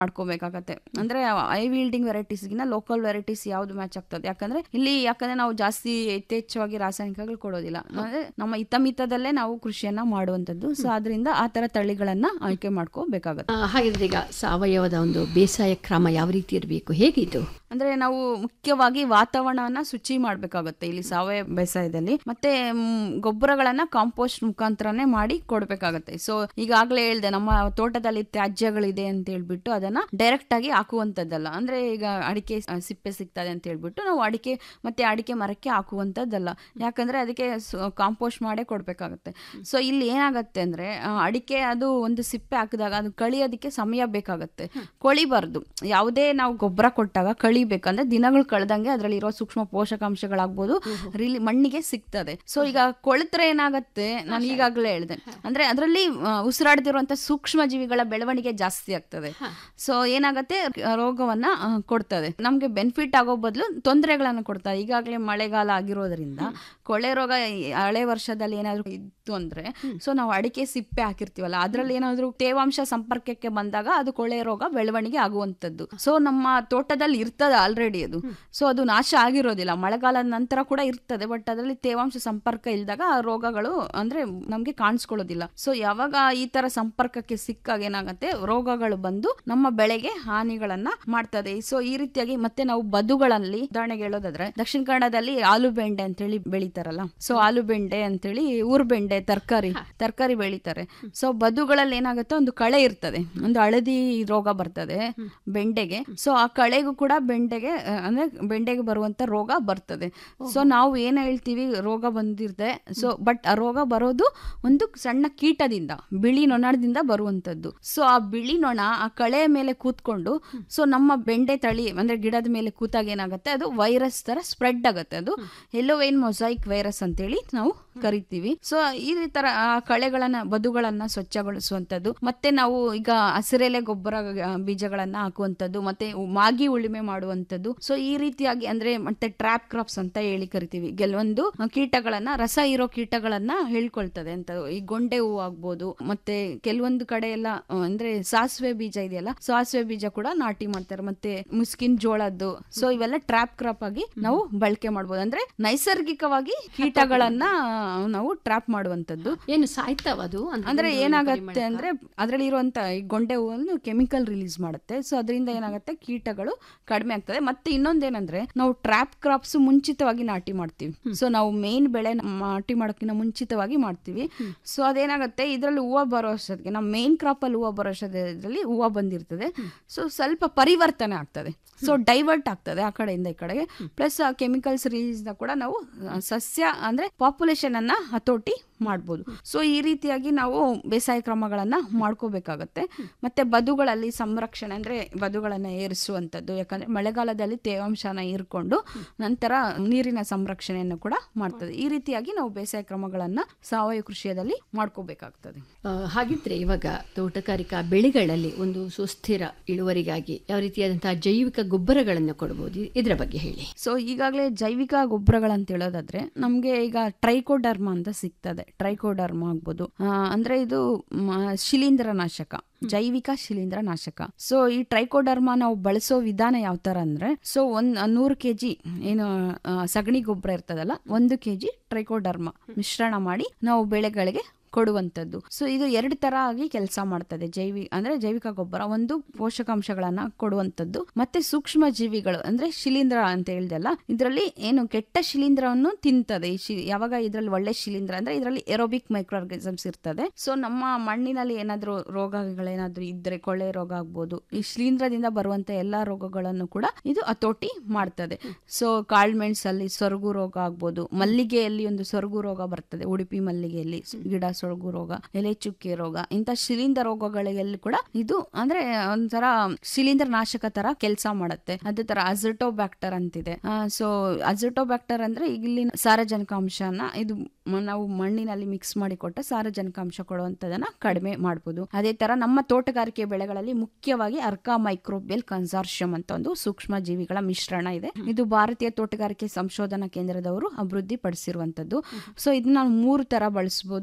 ಮಾಡ್ಕೋಬೇಕಾಗತ್ತೆ ಅಂದ್ರೆ high yielding ವೆರೈಟೀಸ್ಗಿನ ಲೋಕಲ್ ವೆರೈಟೀಸ್ ಯಾವ್ದು ಮ್ಯಾಚ್ ಆಗ್ತದೆ ಯಾಕಂದ್ರೆ ಇಲ್ಲಿ ಯಾಕಂದ್ರೆ ನಾವು ಜಾಸ್ತಿ ಯಥೇಚ್ಛವಾಗಿ ರಾಸಾಯನಿಕಗಳು ಕೊಡೋದಿಲ್ಲ ಅಂದ್ರೆ ನಮ್ಮ ಹಿತಮಿತದಲ್ಲೇ ನಾವು ಕೃಷಿಯನ್ನ ಮಾಡುವಂತದ್ದು ಸೊ ಅದರಿಂದ ಆ ತರ ತಳಿಗಳನ್ನ ಆಯ್ಕೆ ಮಾಡ್ಕೋಬೇಕಾಗತ್ತೆ ಆ, ಹಾಗಿದ್ರೆ ಈಗ ಸಾವಯವದ ಒಂದು ಬೇಸಾಯ ಕ್ರಮ ಯಾವ ರೀತಿ ಇರಬೇಕು ಹೇಗಿದು ಅಂದ್ರೆ ನಾವು ಮುಖ್ಯವಾಗಿ ವಾತಾವರಣವನ್ನ ಶುಚಿ ಮಾಡ್ಬೇಕಾಗತ್ತೆ ಇಲ್ಲಿ ಸಾವಯವ ಬೇಸಾಯದಲ್ಲಿ ಮತ್ತೆ ಮ್, ಗೊಬ್ಬರಗಳನ್ನ ಕಾಂಪೋಸ್ಟ್ ಮುಖಾಂತರನೇ ಮಾಡಿ ಕೊಡ್ಬೇಕಾಗತ್ತೆ ಸೊ ಈಗಾಗಲೇ ಹೇಳ್ದೆ ನಮ್ಮ ತೋಟದಲ್ಲಿ ತ್ಯಾಜ್ಯಗಳಿದೆ ಅಂತ ಹೇಳ್ಬಿಟ್ಟು ಅದನ್ನ ಡೈರೆಕ್ಟ್ ಆಗಿ ಹಾಕುವಂತದ್ದಲ್ಲ ಅಂದ್ರೆ ಈಗ ಅಡಿಕೆ ಆ, ಸಿಪ್ಪೆ ಸಿಗ್ತದೆ ಅಂತ ಹೇಳ್ಬಿಟ್ಟು ನಾವು ಅಡಿಕೆ ಮತ್ತೆ ಅಡಿಕೆ ಮರಕ್ಕೆ ಹಾಕುವಂತದ್ದಲ್ಲ ಯಾಕಂದ್ರೆ ಅದಕ್ಕೆ ಕಾಂಪೋಸ್ಟ್ ಮಾಡೇ ಕೊಡ್ಬೇಕಾಗತ್ತೆ ಸೊ ಇಲ್ಲಿ ಏನಾಗತ್ತೆ ಅಂದ್ರೆ ಆ, ಅಡಿಕೆ ಅದು ಒಂದು ಸಿಪ್ಪೆ ಹಾಕಿದಾಗ ಅದು ಕಳಿಯೋದಕ್ಕೆ ಸಮಯ ಬೇಕಾಗತ್ತೆ ಕೊಳಿಬಾರ್ದು ಯಾವುದೇ ನಾವು ಗೊಬ್ಬರ ಕೊಟ್ಟಾಗ ಕಳಿಬೇಕಂದ್ರೆ ದಿನಗಳು ಕಳೆದಂಗೆ ಅದರಲ್ಲಿ ಇರೋ ಸೂಕ್ಷ್ಮ ಪೋಷಕಾಂಶಗಳಾಗ್ಬೋದು ರಿಲಿ ಮಣ್ಣಿಗೆ ಸಿಗ್ತದೆ ಸೊ ಈಗ ಕೊಳೆತ್ರೆ ಏನಾಗತ್ತೆ ನಾನು ಈಗಾಗಲೇ ಹೇಳಿದೆ ಅಂದ್ರೆ ಅದರಲ್ಲಿ ಉಸಿರಾಡ್ತಿರುವಂತ ಸೂಕ್ಷ್ಮ ಜೀವಿಗಳ ಬೆಳವಣಿಗೆ ಜಾಸ್ತಿ ಆಗ್ತದೆ ಸೊ ಏನಾಗತ್ತೆ ಆ, ರೋಗವನ್ನ ಆ, ಕೊಡ್ತದೆ ನಮ್ಗೆ ಬೆನಿಫಿಟ್ ಆಗೋ ಬದಲು ತೊಂದರೆಗಳನ್ನು ಕೊಡ್ತದೆ ಈಗಾಗಲೇ ಮಳೆಗಾಲ ಆಗಿರೋದ್ರಿಂದ ಕೊಳೆ ರೋಗ ಈ ಹಳೆ ವರ್ಷದಲ್ಲಿ ಏನಾದ್ರು ಇತ್ತು ಅಂದ್ರೆ ಸೊ ನಾವು ಅಡಿಕೆ ಸಿಪ್ಪೆ ಹಾಕಿರ್ತೀವಲ್ಲ ಅದ್ರಲ್ಲಿ ಏನಾದ್ರು ತೇವಾಂಶ ಸಂಪರ್ಕಕ್ಕೆ ಬಂದಾಗ ಅದು ಕೊಳೆ ರೋಗ ಬೆಳವಣಿಗೆ ಆಗುವಂತದ್ದು ಸೊ ನಮ್ಮ ತೋಟದಲ್ಲಿ ಇರ್ತದೆ ಆಲ್ರೆಡಿ ಅದು ಸೊ ಅದು ನಾಶ ಆಗಿರೋದಿಲ್ಲ ಮಳೆಗಾಲದ ನಂತರ ಕೂಡ ಇರ್ತದೆ ಬಟ್ ಅದರಲ್ಲಿ ತೇವಾಂಶ ಸಂಪರ್ಕ ಇಲ್ದಾಗ ಆ ರೋಗಗಳು ಅಂದ್ರೆ ನಮ್ಗೆ ಕಾಣಿಸ್ಕೊಳ್ಳೋದಿಲ್ಲ ಸೊ ಯಾವಾಗ ಈ ತರ ಸಂಪರ್ಕಕ್ಕೆ ಸಿಕ್ಕಾಗ ಏನಾಗತ್ತೆ ರೋಗಗಳು ಬಂದು ನಮ್ಮ ಬೆಳೆಗೆ ಹಾನಿಗಳನ್ನ ಮಾಡ್ತದೆ ಸೊ ಈ ರೀತಿಯಾಗಿ ಮತ್ತೆ ನಾವು ಬದುಗಳಲ್ಲಿ ಉದಾಹರಣೆಗೆ ಹೇಳೋದಾದ್ರೆ ದಕ್ಷಿಣ ಕನ್ನಡದಲ್ಲಿ ಆಲೂಬೆಂಡೆ ಅಂತೇಳಿ ಬೆಳಿತಾರಲ್ಲ ಸೊ ಆಲೂಬೆಂಡೆ ಅಂತೇಳಿ ಊರ್ಬೆಂಡೆ ತರಕಾರಿ ತರಕಾರಿ ಬೆಳಿತಾರೆ ಸೊ ಬದುಗಳಲ್ಲಿ ಏನಾಗುತ್ತೆ ಒಂದು ಕಳೆ ಇರ್ತದೆ ಒಂದು ಹಳದಿ ರೋಗ ಬರ್ತದೆ ಬೆಂಡೆಗೆ ಸೊ ಆ ಕಳೆಗೂ ಕೂಡ ಬೆಂಡೆಗೆ ಆ, ಅಂದ್ರೆ ಬೆಂಡೆಗೆ ಬರುವಂತ ರೋಗ ಬರ್ತದೆ ಸೊ ನಾವು ಏನ್ ಹೇಳ್ತೀವಿ ರೋಗ ಬಂದಿರುತ್ತೆ ಸೊ ಬಟ್ ಆ ರೋಗ ಬರೋದು ಒಂದು ಸಣ್ಣ ಕೀಟದಿಂದ ಬಿಳಿ ನೊಣದಿಂದ ಬರುವಂತದ್ದು ಸೊ ಆ ಬಿಳಿ ನೊಣ ಆ ಕಳೆ ಮೇಲೆ ಕೂತ್ಕೊಂಡು ಸೊ ನಮ್ಮ ಬೆಂಡೆ ತಳಿ ಅಂದ್ರೆ ಗಿಡದ ಮೇಲೆ ಕೂತಾಗ ಏನಾಗುತ್ತೆ ಅದು ವೈರಸ್ ತರ ಸ್ಪ್ರೆಡ್ ಆಗುತ್ತೆ ಅದು ಎಲ್ಲೋವೈನ್ ಮೊಸೈಕ್ ವೈರಸ್ ಅಂತೇಳಿ ನಾವು ಕರಿತೀವಿ ಸೊ ಈ ತರ ಆ ಕಳೆಗಳನ್ನ ಬದುಗಳನ್ನ ಸ್ವಚ್ಛಗೊಳಿಸುವಂತದ್ದು ಮತ್ತೆ ನಾವು ಈಗ ಹಸಿರೆಲೆ ಗೊಬ್ಬರ ಆ, ಬೀಜಗಳನ್ನ ಹಾಕುವಂತದ್ದು ಮತ್ತೆ ಮಾಗಿ ಉಳುಮೆ ಮಾಡುವಂತದ್ದು ಸೊ ಈ ರೀತಿಯಾಗಿ ಅಂದ್ರೆ ಮತ್ತೆ ಟ್ರ್ಯಾಪ್ ಕ್ರಾಪ್ಸ್ ಅಂತ ಹೇಳಿ ಕರಿತೀವಿ ಕೆಲವೊಂದು ಕೀಟಗಳನ್ನ ರಸ ಇರೋ ಕೀಟಗಳನ್ನ ಹೇಳ್ಕೊಳ್ತದೆ ಅಂತ ಈ ಗೊಂಡೆ ಹೂ ಆಗ್ಬೋದು ಮತ್ತೆ ಕೆಲವೊಂದು ಕಡೆ ಎಲ್ಲ ಆ, ಅಂದ್ರೆ ಸಾಸಿವೆ ಬೀಜ ಇದೆಯಲ್ಲ ಸಾಸಿವೆ ಬೀಜ ಕೂಡ ನಾಟಿ ಮಾಡ್ತಾರೆ ಮತ್ತೆ ಮುಸ್ಕಿನ್ ಜೋಳದ್ದು ಸೊ ಇವೆಲ್ಲ ಟ್ರ್ಯಾಪ್ ಕ್ರಾಪ್ ಆಗಿ ನಾವು ಬಳಕೆ ಮಾಡ್ಬೋದು ಅಂದ್ರೆ ನೈಸರ್ಗಿಕವಾಗಿ ಕೀಟಗಳನ್ನ ನಾವು ಟ್ರ್ಯಾಪ್ ಮಾಡುವಂತದ್ದು ಏನು ಸಾಯ್ತಾವ ಅದು ಅಂದ್ರೆ ಏನಾಗತ್ತೆ ಅಂದ್ರೆ ಅದರಲ್ಲಿ ಇರುವಂತ ಈ ಗೊಂಡೆ ಹೂವನ್ನು ಕೆಮಿಕಲ್ ರಿಲೀಸ್ ಮಾಡುತ್ತೆ ಸೊ ಅದರಿಂದ ಏನಾಗುತ್ತೆ ಕೀಟಗಳು ಕಡಿಮೆ ಆಗ್ತದೆ ಮತ್ತೆ ಇನ್ನೊಂದೇನಂದ್ರೆ ನಾವು ಟ್ರ್ಯಾಪ್ ಕ್ರಾಪ್ಸ್ ಮುಂಚಿತವಾಗಿ ನಾಟಿ ಮಾಡ್ತೀವಿ ಸೊ ನಾವು ಮೇನ್ ಬೆಳೆ ನಾಟಿ ಮಾಡೋಕ್ಕಿಂತ ಮುಂಚಿತವಾಗಿ ಮಾಡ್ತೀವಿ ಸೊ ಅದೇನಾಗುತ್ತೆ ಇದರಲ್ಲಿ ಹೂವು ಬರೋ ಅಷ್ಟೊತ್ತಿಗೆ ನಮ್ಮ ಮೇನ್ ಕ್ರಾಪ್ ಅಲ್ಲಿ ಹೂವು ಬರೋ ಅಷ್ಟೊತ್ತಿಗೆ ಹೂವು ಬಂದಿರ್ತದೆ ಸೊ ಸ್ವಲ್ಪ ಪರಿವರ್ತನೆ ಆಗ್ತದೆ ಸೊ ಡೈವರ್ಟ್ ಆಗ್ತದೆ ಆ ಕಡೆಯಿಂದ ಈ ಕಡೆಗೆ ಪ್ಲಸ್ ಆ ಕೆಮಿಕಲ್ಸ್ ರಿಲೀಸ್ ಕೂಡ ನಾವು ಆ, ಸಸ್ಯ ಅಂದ್ರೆ ಪಾಪ್ಯುಲೇಷನ್ ಅನ್ನ ಹತೋಟಿ ಮಾಡ್ಬೋದು ಸೊ ಈ ರೀತಿಯಾಗಿ ನಾವು ಬೇಸಾಯ ಕ್ರಮಗಳನ್ನ ಮಾಡ್ಕೋಬೇಕಾಗತ್ತೆ ಮತ್ತೆ ಬದುಗಳಲ್ಲಿ ಸಂರಕ್ಷಣೆ ಅಂದ್ರೆ ಬದುಗಳನ್ನ ಏರಿಸುವಂತದ್ದು ಯಾಕಂದ್ರೆ ಮಳೆಗಾಲದಲ್ಲಿ ತೇವಾಂಶನ ಹೀರ್ಕೊಂಡು ನಂತರ ನೀರಿನ ಸಂರಕ್ಷಣೆಯನ್ನು ಕೂಡ ಮಾಡ್ತದೆ ಈ ರೀತಿಯಾಗಿ ನಾವು ಬೇಸಾಯ ಕ್ರಮಗಳನ್ನ ಸಾವಯವ ಕೃಷಿಯದಲ್ಲಿ ಮಾಡ್ಕೋಬೇಕಾಗ್ತದೆ ಆ, ಹಾಗಿದ್ರೆ ಇವಾಗ ತೋಟಗಾರಿಕಾ ಬೆಳೆಗಳಲ್ಲಿ ಒಂದು ಸುಸ್ಥಿರ ಇಳುವರಿಗಾಗಿ ಯಾವ ರೀತಿಯಾದಂತಹ ಜೈವಿಕ ಗೊಬ್ಬರಗಳನ್ನು ಕೊಡಬಹುದು ಇದರ ಬಗ್ಗೆ ಹೇಳಿ ಸೊ ಈಗಾಗಲೇ ಜೈವಿಕ ಗೊಬ್ಬರಗಳಂತ ಹೇಳೋದಾದ್ರೆ ನಮ್ಗೆ ಈಗ ಟ್ರೈಕೋಡರ್ಮ ಅಂತ ಸಿಗ್ತದೆ ಟ್ರೈಕೋಡರ್ಮ ಆಗ್ಬೋದು ಆ, ಅಂದ್ರೆ ಇದು ಮ, ಶಿಲೀಂಧ್ರನಾಶಕ ಜೈವಿಕ ಶಿಲೀಂಧ್ರ ನಾಶಕ ಸೊ ಈ ಟ್ರೈಕೋಡರ್ಮ ನಾವು ಬಳಸೋ ವಿಧಾನ ಯಾವ ತರ ಅಂದ್ರೆ ಸೊ ಒಂದ್ ನೂರು ಕೆಜಿ ಏನು ಆ, ಸಗಣಿ ಗೊಬ್ಬರ ಇರ್ತದಲ್ಲ ಒಂದು ಕೆಜಿ ಟ್ರೈಕೋಡರ್ಮ ಮಿಶ್ರಣ ಮಾಡಿ ನಾವು ಬೆಳೆಗಳಿಗೆ ಕೊಡುವಂಥದ್ದು ಸೊ ಇದು ಎರಡು ತರ ಆಗಿ ಕೆಲಸ ಮಾಡ್ತದೆ ಜೈವಿ ಅಂದ್ರೆ ಜೈವಿಕ ಗೊಬ್ಬರ ಒಂದು ಪೋಷಕಾಂಶಗಳನ್ನ ಕೊಡುವಂಥದ್ದು ಮತ್ತೆ ಸೂಕ್ಷ್ಮ ಜೀವಿಗಳು ಅಂದ್ರೆ ಶಿಲೀಂಧ್ರ ಅಂತ ಹೇಳ್ದಲ್ಲ ಇದರಲ್ಲಿ ಏನು ಕೆಟ್ಟ ಶಿಲೀಂಧ್ರವನ್ನು ತಿಂತದೆ ಈ ಶಿ ಯಾವಾಗ ಇದರಲ್ಲಿ ಒಳ್ಳೆ ಶಿಲೀಂಧ್ರ ಅಂದ್ರೆ ಇದರಲ್ಲಿ ಎರೋಬಿಕ್ ಮೈಕ್ರೋ ಆರ್ಗನಿಸಮ್ಸ್ ಇರ್ತದೆ ಸೊ ನಮ್ಮ ಮಣ್ಣಿನಲ್ಲಿ ಏನಾದ್ರೂ ರೋಗಗಳೇನಾದ್ರೂ ಇದ್ರೆ ಕೊಳ್ಳೆ ರೋಗ ಆಗ್ಬೋದು ಈ ಶಿಲೀಂಧ್ರದಿಂದ ಬರುವಂತ ಎಲ್ಲಾ ರೋಗಗಳನ್ನು ಕೂಡ ಇದು ಹತೋಟಿ ಮಾಡ್ತದೆ ಸೊ ಕಾಳ್ಮೆಣ್ಸಲ್ಲಿ ಸೊರಗು ರೋಗ ಆಗ್ಬೋದು ಮಲ್ಲಿಗೆಯಲ್ಲಿ ಒಂದು ಸೊರಗು ರೋಗ ಬರ್ತದೆ ಉಡುಪಿ ಮಲ್ಲಿಗೆಯಲ್ಲಿ ಗಿಡ ಸೊರಗು ರೋಗ ಎಲೆ ಚುಕ್ಕೆ ರೋಗ ಇಂಥ ಶಿಲೀಂಧ್ರ ರೋಗಗಳಲ್ಲಿ ಕೂಡ ಇದು ಅಂದ್ರೆ ಒಂಥರ ಶಿಲೀಂಧ್ರ ನಾಶಕ ತರ ಕೆಲಸ ಮಾಡುತ್ತೆ ಅದೇ ತರ ಅಜಟೋಬ್ಯಾಕ್ಟರ್ ಅಂತಿದೆ ಸೊ ಅಜಟೋಬ್ಯಾಕ್ಟರ್ ಅಂದ್ರೆ ಇಲ್ಲಿನ ಸಾರಜನಕಾಂಶನ ಇದು ಮ- ನಾವು ಮಣ್ಣಿನಲ್ಲಿ ಮಿಕ್ಸ್ ಮಾಡಿ ಕೊಟ್ಟ ಸಾರಜನಕಾಂಶ ಕೊಡುವಂತದನ್ನ ಕಡಿಮೆ ಮಾಡಬಹುದು ಅದೇ ತರ ನಮ್ಮ ತೋಟಗಾರಿಕೆ ಬೆಳೆಗಳಲ್ಲಿ ಮುಖ್ಯವಾಗಿ ಅರ್ಕಾ ಮೈಕ್ರೋಬಿಯಲ್ ಕನ್ಸಾರ್ಷಿಯಂ ಅಂತ ಒಂದು ಸೂಕ್ಷ್ಮ ಜೀವಿಗಳ ಮಿಶ್ರಣ ಇದೆ ಇದು ಭಾರತೀಯ ತೋಟಗಾರಿಕೆ ಸಂಶೋಧನಾ ಕೇಂದ್ರದವರು ಅಭಿವೃದ್ಧಿ ಪಡಿಸಿರುವಂತದ್ದು ಸೊ ಇದನ್ನ ನಾವು ಮೂರು ತರ ಬಳಸಬಹುದು ಒಂದು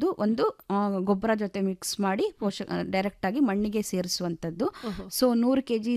ಗೊಬ್ಬರ ಜೊತೆ ಮಿಕ್ಸ್ ಮಾಡಿ ಪೋಷಕ ಡೈರೆಕ್ಟ್ ಆಗಿ ಮಣ್ಣಿಗೆ ಸೇರಿಸುವಂತದ್ದು ಸೊ ನೂರು ಕೆಜಿ